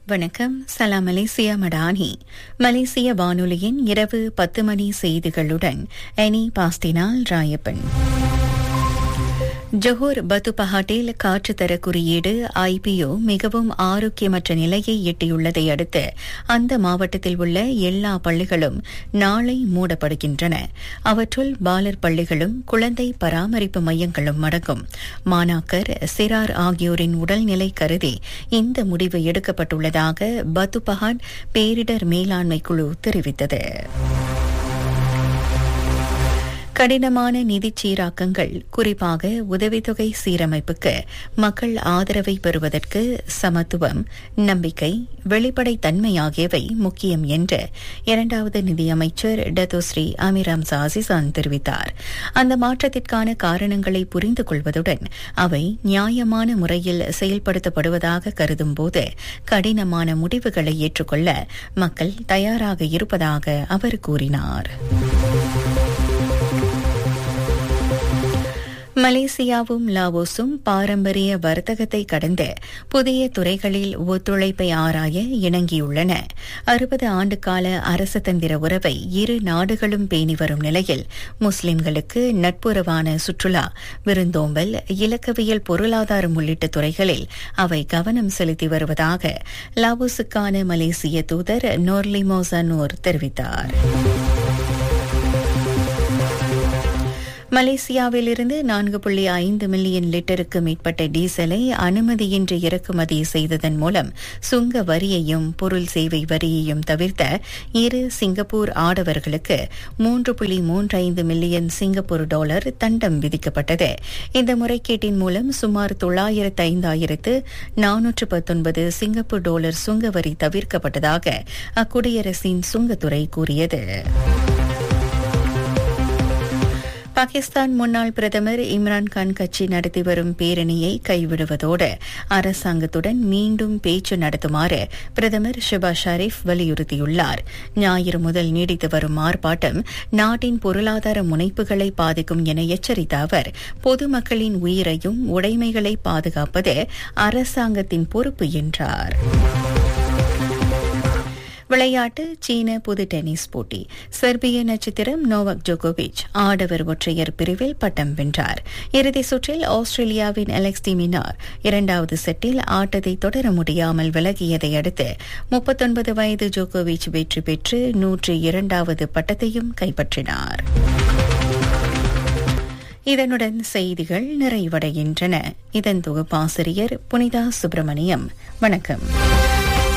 வணக்கம் சலாம் மலேசியா மடானி மலேசிய வானொலியின் இரவு பத்து மணி செய்திகளுடன் எனி பாஸ்டினால் ராயப்பன் ஜொஹூர் பத்துபஹாட்டில் காற்றுத்தர குறியீடு ஐபிஓ மிகவும் ஆரோக்கியமற்ற நிலையை எட்டியுள்ளதை அடுத்து அந்த மாவட்டத்தில் உள்ள எல்லா பள்ளிகளும் நாளை மூடப்படுகின்றன அவற்றுள் பாலர் பள்ளிகளும் குழந்தை பராமரிப்பு மையங்களும் அடங்கும் மாணாக்கர் சிறார் ஆகியோரின் உடல்நிலை கருதி இந்த முடிவு எடுக்கப்பட்டுள்ளதாக பத்துபஹாட் பேரிடர் மேலாண்மை குழு தெரிவித்தது கடினமான நிதிச் சீராக்கங்கள் குறிப்பாக உதவித்தொகை சீரமைப்புக்கு மக்கள் ஆதரவை பெறுவதற்கு சமத்துவம் நம்பிக்கை வெளிப்படைத்தன்மை ஆகியவை முக்கியம் என்று இரண்டாவது நிதியமைச்சர் டத்தோஸ்ரீ அமிராம் சாசிசான் தெரிவித்தார் அந்த மாற்றத்திற்கான காரணங்களை புரிந்து கொள்வதுடன் அவை நியாயமான முறையில் செயல்படுத்தப்படுவதாக கருதும்போது கடினமான முடிவுகளை ஏற்றுக்கொள்ள மக்கள் தயாராக இருப்பதாக அவர் கூறினார் மலேசியாவும் லாவோஸும் பாரம்பரிய வர்த்தகத்தை கடந்து புதிய துறைகளில் ஒத்துழைப்பை ஆராய இணங்கியுள்ளன அறுபது ஆண்டுகால அரசதந்திர உறவை இரு நாடுகளும் பேணி வரும் நிலையில் முஸ்லிம்களுக்கு நட்புறவான சுற்றுலா விருந்தோம்பல் இலக்கவியல் பொருளாதாரம் உள்ளிட்ட துறைகளில் அவை கவனம் செலுத்தி வருவதாக லாவோஸுக்கான மலேசிய தூதர் நோர்லிமோசனூர் தெரிவித்தார் மலேசியாவிலிருந்து நான்கு புள்ளி ஐந்து மில்லியன் லிட்டருக்கு மேற்பட்ட டீசலை அனுமதியின்றி இறக்குமதி செய்ததன் மூலம் சுங்க வரியையும் பொருள் சேவை வரியையும் தவிர்த்த இரு சிங்கப்பூர் ஆடவர்களுக்கு மூன்று புள்ளி மூன்று ஐந்து மில்லியன் சிங்கப்பூர் டாலர் தண்டம் விதிக்கப்பட்டது இந்த முறைகேட்டின் மூலம் சுமார் தொள்ளாயிரத்து ஐந்தாயிரத்து நானூற்று பத்தொன்பது சிங்கப்பூர் டாலர் சுங்க வரி தவிர்க்கப்பட்டதாக அக்குடியரசின் சுங்கத்துறை கூறியது பாகிஸ்தான் முன்னாள் பிரதமர் இம்ரான்கான் கட்சி நடத்தி வரும் பேரணியை கைவிடுவதோடு அரசாங்கத்துடன் மீண்டும் பேச்சு நடத்துமாறு பிரதமர் ஷிபா ஷரீப் வலியுறுத்தியுள்ளார் ஞாயிறு முதல் நீடித்து வரும் ஆர்ப்பாட்டம் நாட்டின் பொருளாதார முனைப்புகளை பாதிக்கும் என எச்சரித்த அவர் பொதுமக்களின் உயிரையும் உடைமைகளை பாதுகாப்பது அரசாங்கத்தின் பொறுப்பு என்றார் விளையாட்டு சீன புது டென்னிஸ் போட்டி செர்பிய நட்சத்திரம் நோவக் ஜோகோவிச் ஆடவர் ஒற்றையர் பிரிவில் பட்டம் வென்றார் இறுதி சுற்றில் ஆஸ்திரேலியாவின் அலெக்ஸ் டிமினார் இரண்டாவது செட்டில் ஆட்டத்தை தொடர முடியாமல் விலகியதை அடுத்து முப்பத்தொன்பது வயது ஜோகோவிச் வெற்றி பெற்று நூற்றி இரண்டாவது பட்டத்தையும் கைப்பற்றினார் இதனுடன் செய்திகள் நிறைவடைகின்றன இதன் தொகுப்பாசிரியர் புனிதா சுப்பிரமணியம் வணக்கம்